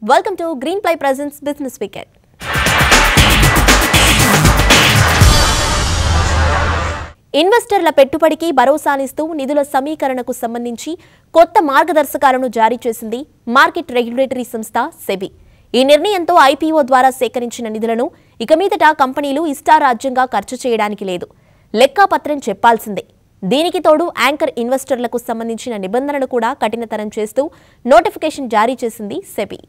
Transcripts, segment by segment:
welcome to Greenply presents business weekend ఇన్వెస్టర్ల పెట్టుబడికి భరోసానిస్తూ నిధుల సమీకరణకు సంబంధించి కొత్త మార్గదర్శకాలను జారీ చేసింది మార్కెట్ రెగ్యులేటరీ సంస్థ సెబీ ఈ నిర్ణయంతో ఐపీఓ ద్వారా సేకరించిన నిధులను ఇక మీదట కంపెనీలు ఇష్టారాజ్యంగా ఖర్చు చేయడానికి లేదు లెక్కాపత్రం చెప్పాల్సిందే దీనికి తోడు యాంకర్ ఇన్వెస్టర్లకు సంబంధించిన నిబంధనలు కూడా కఠినతరం చేస్తూ నోటిఫికేషన్ జారీ చేసింది సెబీ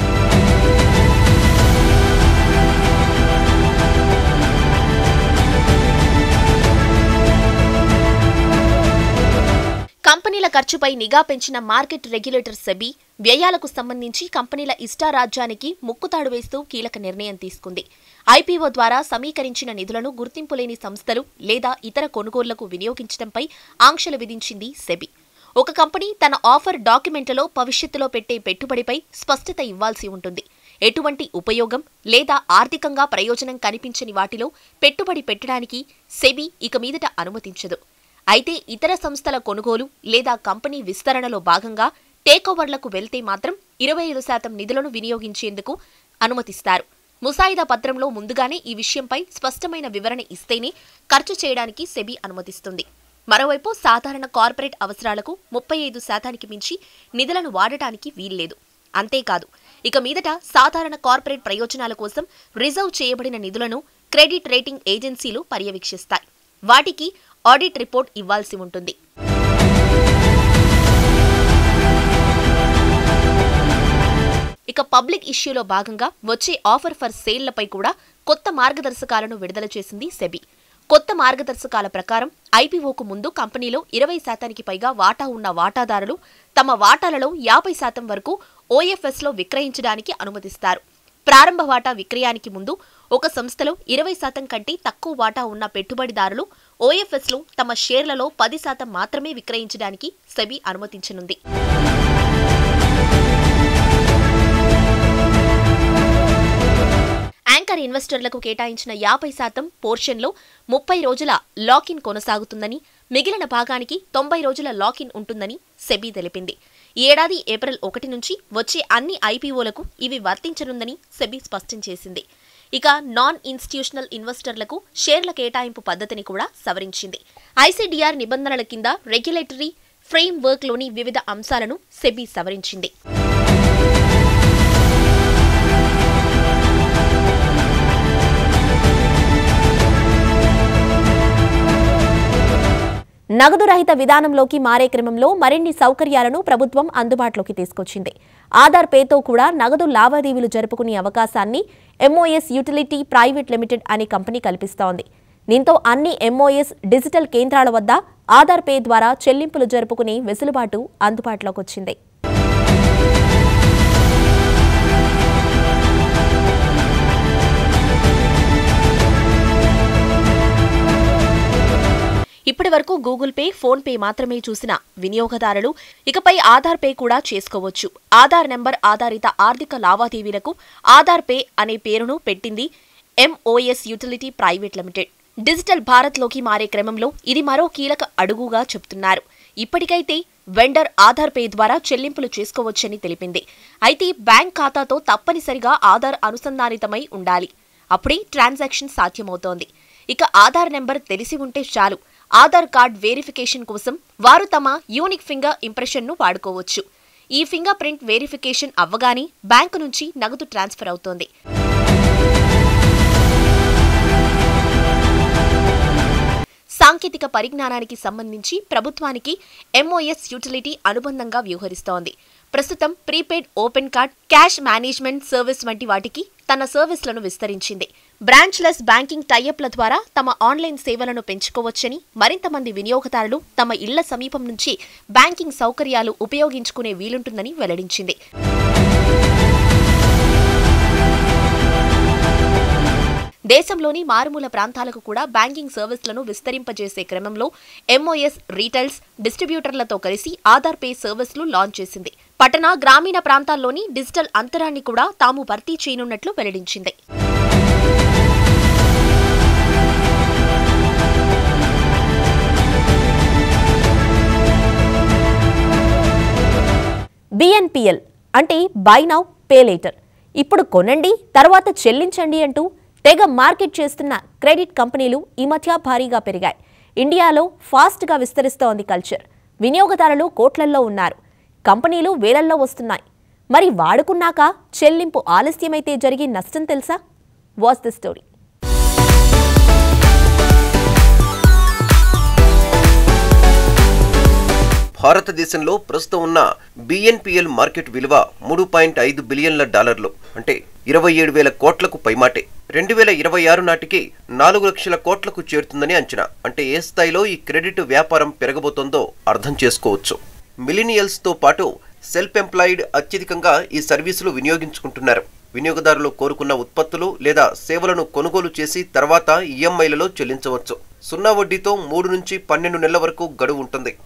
కంపెనీల ఖర్చుపై నిఘా పెంచిన మార్కెట్ రెగ్యులేటర్ సెబీ వ్యయాలకు సంబంధించి కంపెనీల ఇష్టారాజ్యానికి ముక్కుతాడు వేస్తూ కీలక నిర్ణయం తీసుకుంది ఐపీఓ ద్వారా సమీకరించిన నిధులను గుర్తింపు లేని సంస్థలు లేదా ఇతర కొనుగోళ్లకు వినియోగించడంపై ఆంక్షలు విధించింది సెబీ ఒక కంపెనీ తన ఆఫర్ డాక్యుమెంట్లలో భవిష్యత్తులో పెట్టే పెట్టుబడిపై స్పష్టత ఇవ్వాల్సి ఉంటుంది ఎటువంటి ఉపయోగం లేదా ఆర్థికంగా ప్రయోజనం కనిపించని వాటిలో పెట్టుబడి పెట్టడానికి సెబీ ఇక మీదట అనుమతించదు అయితే ఇతర సంస్థల కొనుగోలు లేదా కంపెనీ విస్తరణలో భాగంగా టేకోవర్లకు వెళ్తే మాత్రం ఇరవై ఐదు శాతం నిధులను వినియోగించేందుకు అనుమతిస్తారు ముసాయిదా పత్రంలో ముందుగానే ఈ విషయంపై స్పష్టమైన వివరణ ఇస్తేనే ఖర్చు చేయడానికి సెబీ అనుమతిస్తుంది మరోవైపు సాధారణ కార్పొరేట్ అవసరాలకు ముప్పై ఐదు శాతానికి మించి నిధులను వాడటానికి వీల్లేదు అంతేకాదు ఇక మీదట సాధారణ కార్పొరేట్ ప్రయోజనాల కోసం రిజర్వ్ చేయబడిన నిధులను క్రెడిట్ రేటింగ్ ఏజెన్సీలు పర్యవేక్షిస్తాయి వాటికి ఆడిట్ రిపోర్ట్ ఇవ్వాల్సి ఉంటుంది ఇక పబ్లిక్ ఇష్యూలో భాగంగా వచ్చే ఆఫర్ ఫర్ సేల్లపై కూడా కొత్త మార్గదర్శకాలను విడుదల చేసింది సెబీ కొత్త మార్గదర్శకాల ప్రకారం ఐపీఓకు ముందు కంపెనీలో ఇరవై శాతానికి పైగా వాటా ఉన్న వాటాదారులు తమ వాటాలలో యాభై శాతం వరకు ఓఎఫ్ఎస్లో విక్రయించడానికి అనుమతిస్తారు ప్రారంభ వాటా విక్రయానికి ముందు ఒక సంస్థలో ఇరవై శాతం కంటే తక్కువ వాటా ఉన్న పెట్టుబడిదారులు ఓఎఫ్ఎస్లో తమ షేర్లలో పది శాతం మాత్రమే విక్రయించడానికి సెబీ అనుమతించనుంది యాంకర్ ఇన్వెస్టర్లకు కేటాయించిన యాభై శాతం పోర్షన్లో ముప్పై రోజుల లాకిన్ కొనసాగుతుందని మిగిలిన భాగానికి తొంభై రోజుల లాకిన్ ఉంటుందని సెబీ తెలిపింది ఈ ఏడాది ఏప్రిల్ ఒకటి నుంచి వచ్చే అన్ని ఐపీఓలకు ఇవి వర్తించనుందని సెబీ స్పష్టం చేసింది ఇక నాన్ ఇన్స్టిట్యూషనల్ ఇన్వెస్టర్లకు షేర్ల కేటాయింపు పద్ధతిని కూడా సవరించింది ఐసీడీఆర్ నిబంధనల కింద రెగ్యులేటరీ ఫ్రేమ్ వర్క్లోని వివిధ అంశాలను సెబీ సవరించింది నగదు రహిత విధానంలోకి మారే క్రమంలో మరిన్ని సౌకర్యాలను ప్రభుత్వం అందుబాటులోకి తీసుకొచ్చింది ఆధార్ పేతో కూడా నగదు లావాదేవీలు జరుపుకునే అవకాశాన్ని ఎంఓఎస్ యూటిలిటీ ప్రైవేట్ లిమిటెడ్ అనే కంపెనీ కల్పిస్తోంది దీంతో అన్ని ఎంఓఎస్ డిజిటల్ కేంద్రాల వద్ద ఆధార్ పే ద్వారా చెల్లింపులు జరుపుకునే వెసులుబాటు అందుబాటులోకి వచ్చింది ఇప్పటి వరకు గూగుల్ పే ఫోన్ పే మాత్రమే చూసిన వినియోగదారులు ఇకపై ఆధార్ పే కూడా చేసుకోవచ్చు ఆధార్ నెంబర్ ఆధారిత ఆర్థిక లావాదేవీలకు ఆధార్ పే అనే పేరును పెట్టింది MOS utility private limited digital భారత్లోకి మారే క్రమంలో ఇది మరో కీలక అడుగుగా చెబుతున్నారు ఇప్పటికైతే వెండర్ ఆధార్ పే ద్వారా చెల్లింపులు చేసుకోవచ్చని తెలిపింది అయితే బ్యాంక్ ఖాతాతో తప్పనిసరిగా ఆధార్ అనుసంధానితమై ఉండాలి అప్పుడే ట్రాన్సాక్షన్ సాధ్యమవుతోంది ఇక ఆధార్ నెంబర్ తెలిసి ఉంటే చాలు ఆధార్ కార్డ్ వెరిఫికేషన్ కోసం వారు తమ యూనిక్ ఫింగర్ ఇంప్రెషన్ను వాడుకోవచ్చు ఈ ఫింగర్ ప్రింట్ వెరిఫికేషన్ అవ్వగానే బ్యాంకు నుంచి నగదు ట్రాన్స్ఫర్ అవుతోంది సాంకేతిక పరిజ్ఞానానికి సంబంధించి ప్రభుత్వానికి ఎంఓఎస్ యూటిలిటీ అనుబంధంగా వ్యవహరిస్తోంది ప్రస్తుతం prepaid open card cash management service వంటి వాటికి తన సర్వీసులను విస్తరించింది బ్రాంచ్లెస్ బ్యాంకింగ్ టైఅప్ల ద్వారా తమ ఆన్లైన్ సేవలను పెంచుకోవచ్చని మరింత మంది వినియోగదారులు తమ ఇళ్ల సమీపం నుంచి బ్యాంకింగ్ సౌకర్యాలు ఉపయోగించుకునే వీలుంటుందని వెల్లడించింది దేశంలోని మారుమూల ప్రాంతాలకు కూడా బ్యాంకింగ్ సర్వీసులను విస్తరింపజేసే క్రమంలో ఎంఓఎస్ రీటైల్స్ డిస్ట్రిబ్యూటర్లతో కలిసి ఆధార్ పే సర్వీసులు లాంచ్ చేసింది పట్టణ గ్రామీణ ప్రాంతాల్లోని డిజిటల్ అంతరాన్ని కూడా తాము భర్తీ చేయనున్నట్లు వెల్లడించింది బిఎన్పిఎల్ అంటే బై నౌ పే లేటర్ ఇప్పుడు కొనండి తర్వాత చెల్లించండి అంటూ తెగ మార్కెట్ చేస్తున్న క్రెడిట్ కంపెనీలు ఈ మధ్య భారీగా పెరిగాయి ఇండియాలో ఫాస్ట్గా విస్తరిస్తోంది కల్చర్ వినియోగదారులు కోట్లల్లో ఉన్నారు కంపెనీలు వేలల్లో వస్తున్నాయి మరి వాడుకున్నాక చెల్లింపు ఆలస్యమైతే జరిగే నష్టం తెలుసా వాచ్ ది స్టోరీ భారతదేశంలో ప్రస్తుతం ఉన్న బిఎన్పిఎల్ మార్కెట్ విలువ మూడు పాయింట్ ఐదు బిలియన్ల డాలర్లు అంటే ఇరవై ఏడు వేల కోట్లకు పైమాటే రెండు వేల ఇరవై ఆరు నాటికి నాలుగు లక్షల కోట్లకు చేరుతుందని అంచనా అంటే ఏ స్థాయిలో ఈ క్రెడిట్ వ్యాపారం పెరగబోతోందో అర్థం చేసుకోవచ్చు మిలీనియల్స్ తో పాటు సెల్ఫ్ ఎంప్లాయిడ్ అత్యధికంగా ఈ సర్వీసులు వినియోగించుకుంటున్నారు వినియోగదారులు కోరుకున్న ఉత్పత్తులు లేదా సేవలను కొనుగోలు చేసి తర్వాత ఈఎంఐలలో చెల్లించవచ్చు సున్నా వడ్డీతో మూడు నుంచి పన్నెండు నెలల వరకు గడువు ఉంటుంది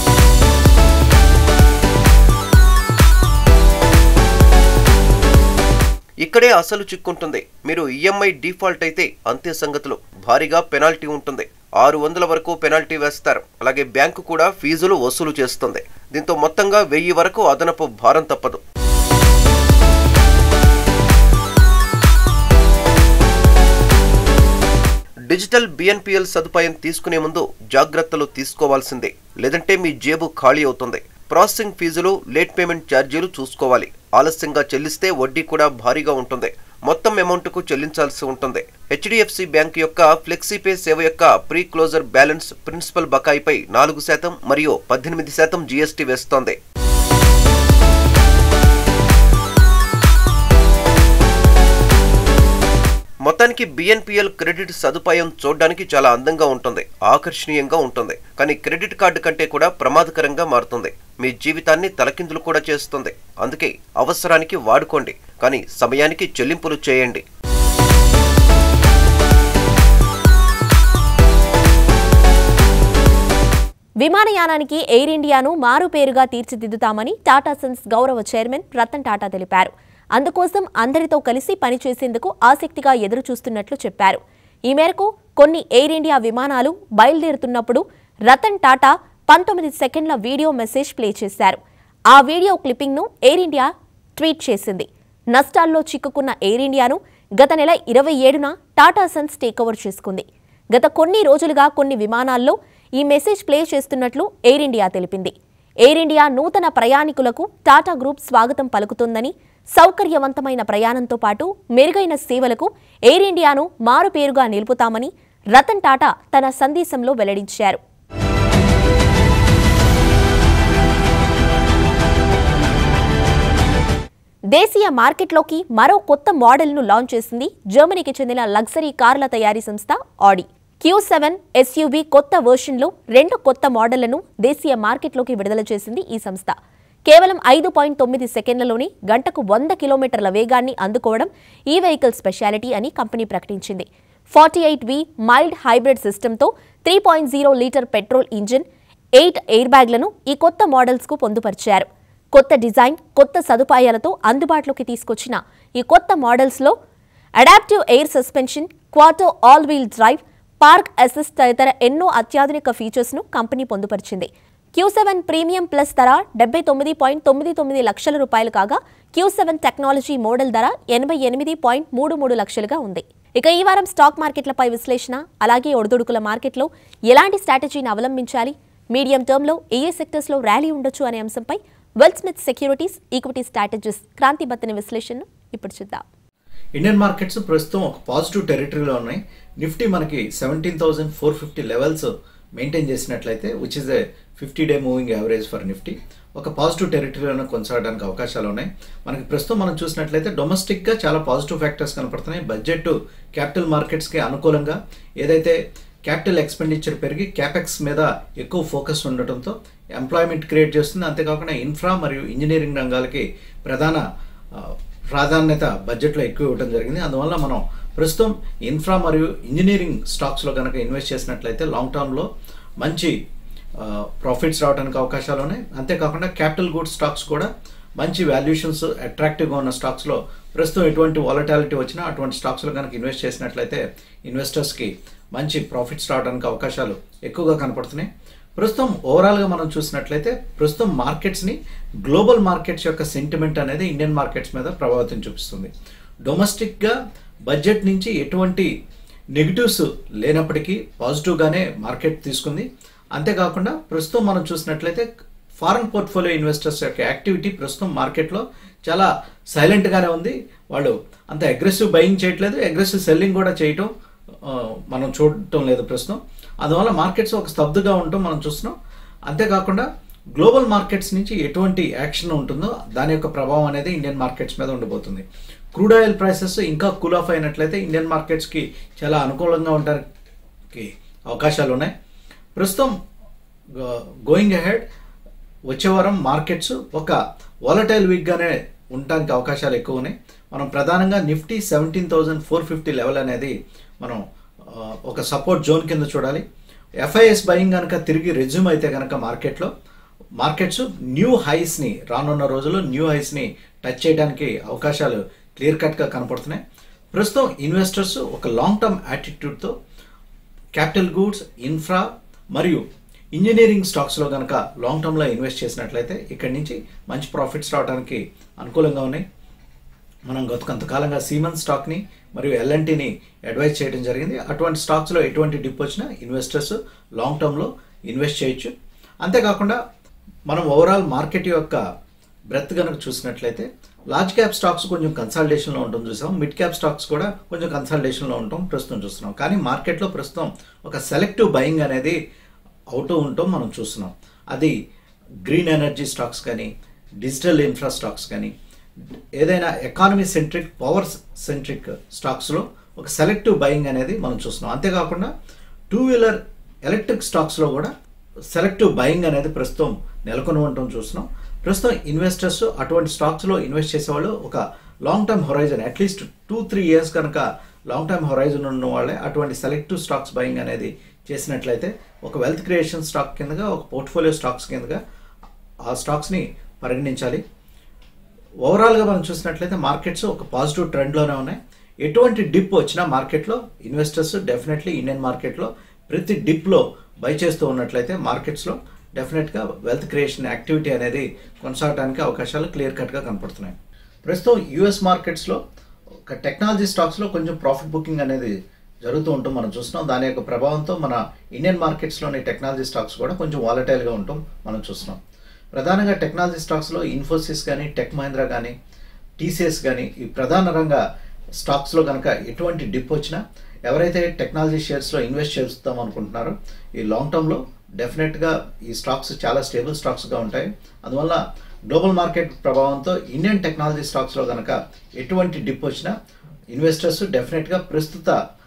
ఇక్కడే అసలు చిక్కుంటుంది మీరు ఈఎంఐ డిఫాల్ట్ అయితే అంతే సంగతులు భారీగా పెనాల్టీ ఉంటుంది ఆరు వందల వరకు పెనాల్టీ వేస్తారు అలాగే బ్యాంకు కూడా ఫీజులు వసూలు చేస్తుంది దీంతో మొత్తంగా వెయ్యి వరకు అదనపు భారం తప్పదు డిజిటల్ బిఎన్పిఎల్ సదుపాయం తీసుకునే ముందు జాగ్రత్తలు తీసుకోవాల్సిందే లేదంటే మీ జేబు ఖాళీ అవుతుంది ప్రాసెసింగ్ ఫీజులు లేట్ పేమెంట్ ఛార్జీలు చూసుకోవాలి ఆలస్యంగా చెల్లిస్తే వడ్డీ కూడా భారీగా ఉంటుంది మొత్తం అమౌంట్కు చెల్లించాల్సి ఉంటుంది హెచ్డిఎఫ్సి బ్యాంక్ యొక్క ఫ్లెక్సీపే సేవ యొక్క ప్రీ క్లోజర్ బ్యాలెన్స్ ప్రిన్సిపల్ బకాయిపై నాలుగు శాతం మరియు పద్దెనిమిది శాతం జీఎస్టీ వేస్తోంది మొత్తానికి బిఎన్పిఎల్ క్రెడిట్ సదుపాయం చూడడానికి చాలా అందంగా ఉంటుంది ఆకర్షణీయంగా ఉంటుంది కానీ క్రెడిట్ కార్డు కంటే కూడా ప్రమాదకరంగా మారుతుంది మీ జీవితాన్ని తలకిందులు కూడా చేస్తుంది అందుకే అవసరానికి వాడుకోండి కానీ సమయానికి చెల్లింపులు చేయండి విమానయానానికి ఎయిర్ ఇండియాను మారుపేరుగా తీర్చిదిద్దుతామని టాటా సన్స్ గౌరవ చైర్మన్ రతన్ టాటా తెలిపారు అందుకోసం అందరితో కలిసి పనిచేసేందుకు ఆసక్తిగా ఎదురుచూస్తున్నట్లు చెప్పారు ఈ మేరకు కొన్ని ఎయిర్ ఇండియా విమానాలు బయలుదేరుతున్నప్పుడు రతన్ టాటా పంతొమ్మిది సెకండ్ల వీడియో మెసేజ్ ప్లే చేశారు ఆ వీడియో క్లిప్పింగ్ను ఎయిర్ ఇండియా ట్వీట్ చేసింది నష్టాల్లో చిక్కుకున్న ఎయిర్ ఇండియాను గత నెల ఇరవై ఏడున టాటా సన్స్ టేకోవర్ చేసుకుంది గత కొన్ని రోజులుగా కొన్ని విమానాల్లో ఈ మెసేజ్ ప్లే చేస్తున్నట్లు ఎయిర్ ఇండియా తెలిపింది ఎయిర్ ఇండియా నూతన ప్రయాణికులకు టాటా గ్రూప్ స్వాగతం పలుకుతోందని సౌకర్యవంతమైన ప్రయాణంతో పాటు మెరుగైన సేవలకు ఎయిర్ ఇండియాను మారుపేరుగా నిలుపుతామని రతన్ టాటా తన సందేశంలో వెల్లడించారు దేశీయ మార్కెట్లోకి మరో కొత్త మోడల్ను లాంచ్ చేసింది జర్మనీకి చెందిన లగ్జరీ కార్ల తయారీ సంస్థ ఆడి క్యూ సెవెన్ ఎస్యూవీ కొత్త వెర్షన్లో రెండు కొత్త మోడళ్లను దేశీయ మార్కెట్లోకి విడుదల చేసింది ఈ సంస్థ కేవలం ఐదు పాయింట్ తొమ్మిది సెకండ్లలోనే గంటకు వంద కిలోమీటర్ల వేగాన్ని అందుకోవడం ఈ వెహికల్ స్పెషాలిటీ అని కంపెనీ ప్రకటించింది forty eight V mild hybrid సిస్టంతో three point zero litre petrol engine eight air బ్యాగ్లను ఈ కొత్త మోడల్స్కు పొందుపరిచారు కొత్త డిజైన్ కొత్త సదుపాయాలతో అందుబాటులోకి తీసుకొచ్చిన ఈ కొత్త మోడల్స్లో adaptive air suspension quattro all wheel drive park assist తదితర ఎన్నో అత్యాధునిక ఫీచర్స్ను కంపెనీ పొందుపరిచింది క్యూ సెవెన్ ప్రీమియం ప్లస్ ధర డెబ్బై తొమ్మిది పాయింట్ తొమ్మిది తొమ్మిది లక్షల రూపాయలు కాగా క్యూ సెవెన్ టెక్నాలజీ మోడల్ ధర ఎనభై ఎనిమిది పాయింట్ మూడు మూడు లక్షలుగా ఉంది ఇక ఈ వారం స్టాక్ మార్కెట్లపై విశ్లేషణ అలాగే ఒడిదుడుకుల మార్కెట్లో ఎలాంటి స్ట్రాటజీని అవలంబించాలి మీడియం టర్మ్లో ఏ ఏ సెక్టర్స్లో ర్యాలీ ఉండొచ్చు అనే అంశంపై Wealth Smith Securities equity strategist Kranthi Bathini విశ్లేషణను ఇప్పుడు చూద్దాం ఇండియన్ మార్కెట్స్ ప్రస్తుతం ఒక పాజిటివ్ టెరిటరీలో ఉన్నాయి నిఫ్టీ మనకి seventeen thousand four fifty levels maintain చేసినట్లయితే which is a fifty day moving average for Nifty ఒక పాజిటివ్ టెరిటరీలోనే కొనసాగడానికి అవకాశాలు ఉన్నాయి మనకి ప్రస్తుతం మనం చూసినట్లయితే డొమెస్టిక్గా చాలా పాజిటివ్ ఫ్యాక్టర్స్ కనపడుతున్నాయి బడ్జెట్ క్యాపిటల్ మార్కెట్స్కి అనుకూలంగా ఏదైతే క్యాపిటల్ ఎక్స్పెండిచర్ పెరిగి క్యాపెక్స్ మీద ఎక్కువ ఫోకస్ ఉండటంతో ఎంప్లాయ్మెంట్ క్రియేట్ చేస్తుంది అంతేకాకుండా ఇన్ఫ్రా మరియు ఇంజనీరింగ్ రంగాలకి ప్రధాన ఆ, ప్రాధాన్యత బడ్జెట్లో ఎక్కువ ఇవ్వడం జరిగింది అందువల్ల మనం ప్రస్తుతం ఇన్ఫ్రా మరియు ఇంజనీరింగ్ స్టాక్స్లో కనుక ఇన్వెస్ట్ చేసినట్లయితే లాంగ్ టర్మ్లో మంచి ప్రాఫిట్స్ రావడానికి అవకాశాలు ఉన్నాయి అంతేకాకుండా క్యాపిటల్ గూడ్స్ స్టాక్స్ కూడా మంచి వాల్యుయేషన్స్ అట్రాక్టివ్గా ఉన్న స్టాక్స్లో ప్రస్తుతం ఎటువంటి వాలటాలిటీ వచ్చినా అటువంటి స్టాక్స్లో కనుక ఇన్వెస్ట్ చేసినట్లయితే ఇన్వెస్టర్స్కి మంచి ప్రాఫిట్స్ రావడానికి అవకాశాలు ఎక్కువగా కనపడుతున్నాయి ప్రస్తుతం ఓవరాల్గా మనం చూసినట్లయితే ప్రస్తుతం మార్కెట్స్ని గ్లోబల్ మార్కెట్స్ యొక్క సెంటిమెంట్ అనేది ఇండియన్ మార్కెట్స్ మీద ప్రభావితం చూపిస్తుంది డొమెస్టిక్గా బడ్జెట్ నుంచి ఎటువంటి నెగిటివ్స్ లేనప్పటికీ పాజిటివ్గానే మార్కెట్ తీసుకుంది అంతేకాకుండా ప్రస్తుతం మనం చూసినట్లయితే ఫారెన్ పోర్ట్ఫోలియో ఇన్వెస్టర్స్ యొక్క యాక్టివిటీ ప్రస్తుతం మార్కెట్లో చాలా సైలెంట్గానే ఉంది వాళ్ళు అంత అగ్రెసివ్ బయింగ్ చేయట్లేదు అగ్రెసివ్ సెల్లింగ్ కూడా చేయటం ఆ, మనం చూడటం లేదు ప్రస్తుతం అందువల్ల మార్కెట్స్ ఒక స్తబ్దుగా ఉండటం మనం చూస్తున్నాం అంతేకాకుండా గ్లోబల్ మార్కెట్స్ నుంచి ఎటువంటి యాక్షన్ ఉంటుందో దాని యొక్క ప్రభావం అనేది ఇండియన్ మార్కెట్స్ మీద ఉండబోతుంది క్రూడ్ ఆయిల్ ప్రైసెస్ ఇంకా కూల్ ఆఫ్ అయినట్లయితే ఇండియన్ మార్కెట్స్కి చాలా అనుకూలంగా ఉండడానికి అవకాశాలు ఉన్నాయి ప్రస్తుతం గోయింగ్ అహెడ్ వచ్చే వారం మార్కెట్స్ ఒక వాలటైల్ వీక్గానే ఉండడానికి అవకాశాలు ఎక్కువ ఉన్నాయి మనం ప్రధానంగా Nifty seventeen thousand four fifty level అనేది మనం ఆ, ఒక సపోర్ట్ జోన్ కింద చూడాలి ఎఫ్ఐఎస్ బయింగ్ కనుక తిరిగి రెజ్యూమ్ అయితే కనుక మార్కెట్లో మార్కెట్స్ న్యూ హైస్ని రానున్న రోజుల్లో న్యూ హైస్ని టచ్ చేయడానికి అవకాశాలు క్లియర్ కట్గా కనపడుతున్నాయి ప్రస్తుతం ఇన్వెస్టర్స్ ఒక లాంగ్ టర్మ్ యాటిట్యూడ్తో క్యాపిటల్ గూడ్స్ ఇన్ఫ్రా మరియు ఇంజనీరింగ్ స్టాక్స్లో కనుక లాంగ్ టర్మ్లో ఇన్వెస్ట్ చేసినట్లయితే ఇక్కడి నుంచి మంచి ప్రాఫిట్స్ రావడానికి అనుకూలంగా ఉన్నాయి మనం గత కొంతకాలంగా సీమన్ స్టాక్ని మరియు ఎల్ఎన్టీని అడ్వైజ్ చేయడం జరిగింది అటువంటి స్టాక్స్లో ఎటువంటి డిప్ వచ్చినా ఇన్వెస్టర్స్ లాంగ్ టర్మ్లో ఇన్వెస్ట్ చేయొచ్చు అంతేకాకుండా మనం ఓవరాల్ మార్కెట్ యొక్క బ్రెత్ కనుక చూసినట్లయితే లార్జ్ క్యాప్ స్టాక్స్ కొంచెం కన్సల్టేషన్లో ఉండటం చూసాం మిడ్ క్యాప్ స్టాక్స్ కూడా కొంచెం కన్సల్టేషన్లో ఉండటం ప్రస్తుతం చూస్తున్నాం కానీ మార్కెట్లో ప్రస్తుతం ఒక సెలెక్టివ్ బయింగ్ అనేది అవుతూ ఉండటం మనం చూస్తున్నాం అది గ్రీన్ ఎనర్జీ స్టాక్స్ కానీ డిజిటల్ ఇన్ఫ్రా స్టాక్స్ కానీ ఏదైనా ఎకానమీ సెంట్రిక్ పవర్ సెంట్రిక్ స్టాక్స్లో ఒక సెలెక్టివ్ బయింగ్ అనేది మనం చూస్తున్నాం అంతేకాకుండా టూ వీలర్ ఎలక్ట్రిక్ స్టాక్స్లో కూడా సెలెక్టివ్ బయింగ్ అనేది ప్రస్తుతం నెలకొని ఉండటం చూస్తున్నాం ప్రస్తుతం ఇన్వెస్టర్స్ అటువంటి స్టాక్స్లో ఇన్వెస్ట్ చేసేవాళ్ళు ఒక long term horizon at least two three years కనుక లాంగ్ టర్మ్ హొరైజన్ ఉన్న వాళ్ళే అటువంటి సెలెక్టివ్ స్టాక్స్ బయింగ్ అనేది చేసినట్లయితే ఒక వెల్త్ క్రియేషన్ స్టాక్ కిందగా ఒక పోర్ట్ఫోలియో స్టాక్స్ కిందగా ఆ స్టాక్స్ని పరిగణించాలి ఓవరాల్గా మనం చూసినట్లయితే మార్కెట్స్ ఒక పాజిటివ్ ట్రెండ్లోనే ఉన్నాయి ఎటువంటి డిప్ వచ్చినా మార్కెట్లో ఇన్వెస్టర్స్ డెఫినెట్లీ ఇండియన్ మార్కెట్లో ప్రతి డిప్లో బై చేస్తూ ఉన్నట్లయితే మార్కెట్స్లో డెఫినెట్గా వెల్త్ క్రియేషన్ యాక్టివిటీ అనేది కొనసాగడానికి అవకాశాలు క్లియర్ కట్గా కనపడుతున్నాయి ప్రస్తుతం యూఎస్ మార్కెట్స్లో ఒక టెక్నాలజీ స్టాక్స్లో కొంచెం ప్రాఫిట్ బుకింగ్ అనేది జరుగుతూ ఉంటాం మనం చూస్తున్నాం దాని యొక్క ప్రభావంతో మన ఇండియన్ మార్కెట్స్లోని టెక్నాలజీ స్టాక్స్ కూడా కొంచెం వాలటైల్గా ఉంటాం మనం చూస్తున్నాం ప్రధానంగా టెక్నాలజీ స్టాక్స్లో ఇన్ఫోసిస్ కానీ టెక్ మహీంద్రా కానీ టీసీఎస్ కానీ ఈ ప్రధాన రంగ స్టాక్స్లో కనుక ఎటువంటి డిప్ వచ్చినా ఎవరైతే టెక్నాలజీ షేర్స్లో ఇన్వెస్ట్ చేస్తాం అనుకుంటున్నారో ఈ లాంగ్ టర్మ్లో డెఫినెట్గా ఈ స్టాక్స్ చాలా స్టేబుల్ స్టాక్స్గా ఉంటాయి అందువల్ల గ్లోబల్ మార్కెట్ ప్రభావంతో ఇండియన్ టెక్నాలజీ స్టాక్స్లో కనుక ఎటువంటి డిప్ వచ్చినా ఇన్వెస్టర్స్ డెఫినెట్గా ప్రస్తుత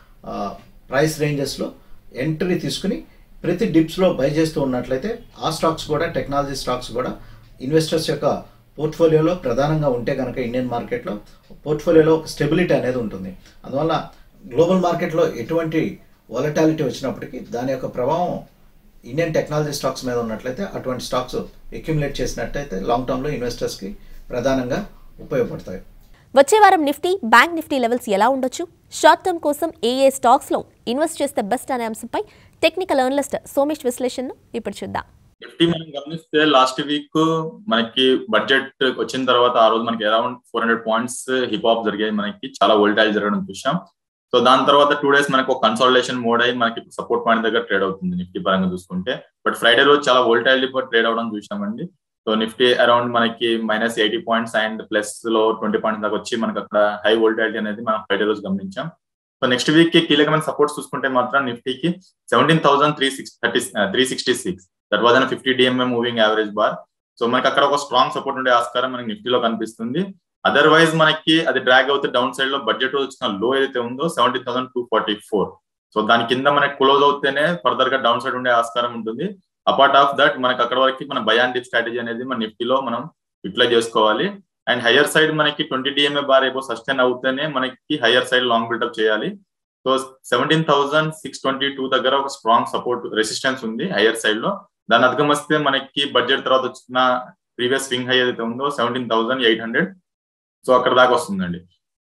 ప్రైస్ రేంజెస్లో ఎంట్రీ తీసుకుని ప్రతి డిప్స్లో బై చేస్తూ ఉన్నట్లయితే ఆ స్టాక్స్ కూడా టెక్నాలజీ స్టాక్స్ కూడా ఇన్వెస్టర్స్ యొక్క పోర్ట్ఫోలియోలో ప్రధానంగా ఉంటే కనుక ఇండియన్ మార్కెట్లో పోర్ట్ఫోలియోలో ఒక స్టెబిలిటీ అనేది ఉంటుంది అందువల్ల గ్లోబల్ మార్కెట్లో ఎటువంటి వాలటాలిటీ వచ్చినప్పటికీ దాని యొక్క ప్రభావం ఇండియన్ టెక్నాలజీ స్టాక్స్ మీద ఉన్నట్లయితే అటువంటి స్టాక్స్ అక్యుములేట్ చేసినట్లయితే లాంగ్ టర్మ్లో ఇన్వెస్టర్స్కి ప్రధానంగా ఉపయోగపడతాయి వచ్చే వారం నిఫ్టీ బ్యాంక్ నిఫ్టీ లెవెల్స్ ఎలా ఉండొచ్చు షార్ట్ టర్మ్ కోసం ఏ ఏ స్టాక్స్లో ఇన్వెస్ట్ చేస్తే బెస్ట్ అనే అంశంపై టెక్నికల్ అనలిస్ట్ సోమేష్ విశ్లేషణను ఇప్పుడు చూద్దాం నిఫ్టీ మనం గమనిస్తే లాస్ట్ వీక్ మనకి బడ్జెట్ వచ్చిన తర్వాత ఆ రోజు మనకి around four hundred points hip hop జరిగాయి మనకి చాలా వోల్టైల్ జరగడం చూసాం సో దాని తర్వాత టూ డేస్ మనకి ఒక కన్సల్టేషన్ మోడ్ అయ్యి మనకి సపోర్ట్ పాయింట్ దగ్గర ట్రేడ్ అవుతుంది నిఫ్టీ పరంగా చూసుకుంటే బట్ ఫ్రైడే రోజు చాలా వోల్టైల్ ట్రేడ్ అవడం చూసామండి సో నిఫ్టీ అరౌండ్ మనకి minus eighty points and plus లో ట్వంటీ పాయింట్స్ దాకా వచ్చి మనకి అక్కడ హై వోల్టాలిటీ అనేది మనం ఫ్రైడే రోజు గమనించాం సో నెక్స్ట్ వీక్ కి కీలకమైన సపోర్ట్స్ చూసుకుంటే మాత్రం నిఫ్టీకి seventeen thousand three six thirty three sixty six that was on fifty DMA moving average bar so మనకి అక్కడ ఒక స్ట్రాంగ్ సపోర్ట్ ఉండే ఆస్కారం మనకి నిఫ్టీలో కనిపిస్తుంది అదర్వైజ్ మనకి అది డ్రాగ్ అవుతే డౌన్ సైడ్ లో బడ్జెట్ వచ్చిన లో ఏదైతే ఉందో seventeen thousand two forty four so దాని కింద మనకి క్లోజ్ అవుతేనే ఫర్దర్ గా డౌన్ సైడ్ ఉండే ఆస్కారం ఉంటుంది అపార్ట్ ఆఫ్ దట్ మనకి అక్కడ వరకు మన బయాన్ డిప్ స్ట్రాటజీ అనేది మన నిఫ్టీలో మనం యూటిలైజ్ చేసుకోవాలి అండ్ హయ్యర్ సైడ్ మనకి ట్వంటీ డిఎంఏ బార్ ఏవో సస్టైన్ అవుతేనే మనకి హయ్యర్ సైడ్ లాంగ్ బిల్డప్ చేయాలి so seventeen thousand six twenty two దగ్గర ఒక స్ట్రాంగ్ సపోర్ట్ రెసిస్టెన్స్ ఉంది హయ్యర్ సైడ్ లో దాన్ని అధిగమిస్తే మనకి బడ్జెట్ తర్వాత వచ్చిన ప్రీవియస్ స్వింగ్ హై ఏదైతే ఉందో seventeen thousand eight hundred so అక్కడ దాకా వస్తుందండి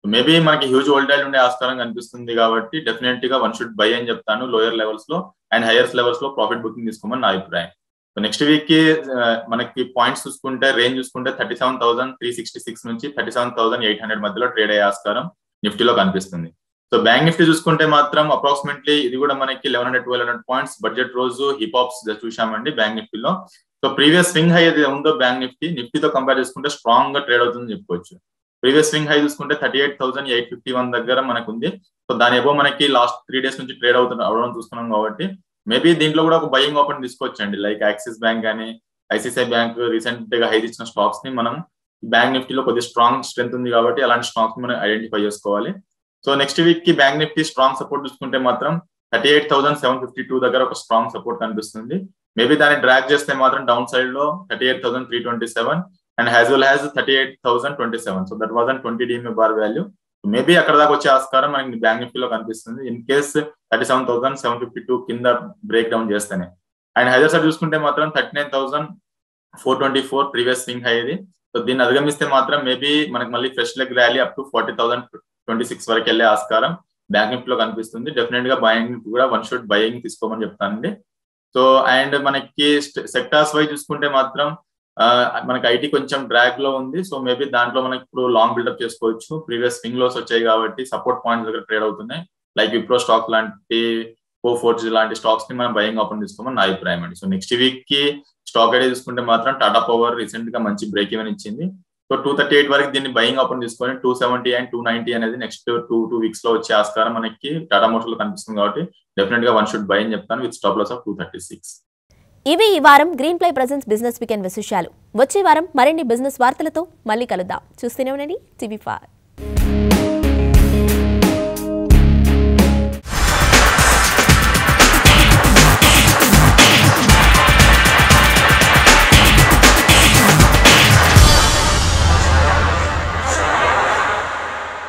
మేబీ మనకి హ్యూజ్ వోల్టైల్ ఉండే ఆస్కారం కనిపిస్తుంది కాబట్టి డెఫినెట్ గా వన్ షుడ్ బై అని చెప్తాను లోయర్ లెవెల్స్ లో అండ్ హైయర్స్ లెవెల్స్ లో ప్రాఫిట్ బుకింగ్ తీసుకోమని నా అభిప్రాయం సో నెక్స్ట్ వీక్ కి మనకి పాయింట్స్ చూసుకుంటే రేంజ్ చూసుకుంటే thirty seven thousand three sixty six నుంచి thirty seven thousand eight hundred మధ్యలో ట్రేడ్ అయ్యే ఆస్కారం నిఫ్టీలో కనిపిస్తుంది సో బ్యాంక్ నిఫ్టీ చూసుకుంటే మాత్రం అప్రాక్సిమేట్లీ ఇది కూడా మనకి eleven hundred twelve hundred points budget రోజు హిప్ హాప్స్ చూసామండి బ్యాంక్ నిఫ్టీలో సో ప్రీవియస్ స్వింగ్ హై ఏది ఉందో బ్యాంక్ నిఫ్టీ నిఫ్టీతో కంపేర్ చేసుకుంటే స్ట్రాంగ్ గా ట్రేడ్ అవుతుందని చెప్పుకోవచ్చు ప్రీవియస్ స్వింగ్ హై చూసుకుంటే thirty eight thousand eight fifty one దగ్గర మనకు ఉంది సో దాని ఏవో మనకి లాస్ట్ త్రీ డేస్ నుంచి ట్రేడ్ అవుతున్న అవడం చూస్తున్నాం కాబట్టి మేబీ దీంట్లో కూడా ఒక బయింగ్ ఓపెన్ తీసుకోవచ్చండి లైక్ యాక్సిస్ బ్యాంక్ కానీ ఐసిఐసిఐ బ్యాంక్ రీసెంట్ గా హై ఇచ్చిన స్టాక్స్ ని మనం బ్యాంక్ నిఫ్టీలో కొద్దిగా స్ట్రాంగ్ స్ట్రెంత్ ఉంది కాబట్టి అలాంటి స్టాక్స్ మనం ఐడెంటిఫై చేసుకోవాలి సో నెక్స్ట్ వీక్ కి బ్యాంక్ నిఫ్టీ స్ట్రాంగ్ సపోర్ట్ చూసుకుంటే మాత్రం thirty eight thousand seven fifty two దగ్గర ఒక స్ట్రాంగ్ సపోర్ట్ కనిపిస్తుంది మేబీ దాన్ని డ్రాక్ చేస్తే మాత్రం డౌన్ సైడ్ లో thirty eight thousand three twenty seven and as well as thirty eight thousand twenty seven so that was and twenty DMA bar value maybe అక్కడ దాకా వచ్చే ఆస్కారం మనకి బ్యాంక్ నిఫ్టీలో కనిపిస్తుంది in case thirty seven thousand seven fifty two కింద break down చేస్తేనే and higher side చూసుకుంటే మాత్రం thirty nine thousand four twenty four previous swing high ఇది సో దీన్ని అధిగమిస్తే మాత్రం మేబీ మనకి మళ్ళీ fresh leg rally up to forty thousand twenty six వరకు వెళ్ళే ఆస్కారం బ్యాంక్ నిఫ్టీలో కనిపిస్తుంది డెఫినెట్ గా బయింగ్ కూడా వన్ షుడ్ బయింగ్ తీసుకోమని చెప్తానండి సో అండ్ మనకి సెక్టార్స్ వైజ్ చూసుకుంటే మాత్రం మనకి ఐటీ కొంచెం డ్రాగ్ లో ఉంది సో మేబీ దాంట్లో మనకి ఇప్పుడు లాంగ్ బిల్డప్ చేసుకోవచ్చు ప్రీవియస్ స్వింగ్ లోస్ వచ్చాయి కాబట్టి సపోర్ట్ పాయింట్స్ దగ్గర ట్రేడ్ అవుతున్నాయి లైక్ విప్రో స్టాక్ లాంటి ఓ ఫోర్జ్ లాంటి స్టాక్స్ ని మనం బయింగ్ ఓపెన్ తీసుకోమని నా అభిప్రాయం అండి సో నెక్స్ట్ వీక్ కి స్టాక్ ఐడి చూసుకుంటే మాత్రం టాటా పవర్ రీసెంట్ గా మంచి బ్రేక్ ఈవెన్ ఇచ్చింది సో టూ థర్టీ ఎయిట్ వరకు దీన్ని బయింగ్ ఓపెన్ తీసుకొని two seventy and two ninety అనేది నెక్స్ట్ టూ టూ వీక్స్ లో వచ్చే ఆస్కారం మనకి టాటా మోటార్ లో కనిపిస్తుంది కాబట్టి డెఫినెట్ గా వన్ షుడ్ బై అని చెప్తాను with stop loss of two thirty six ఇవి ఈ వారం Greenply presents business weekend విశేషాలు వచ్చే వారం మరిన్ని బిజినెస్ వార్తలతో మళ్ళీ కలుద్దాం చూస్తూనే ఉండండి టీవీ ఫైవ్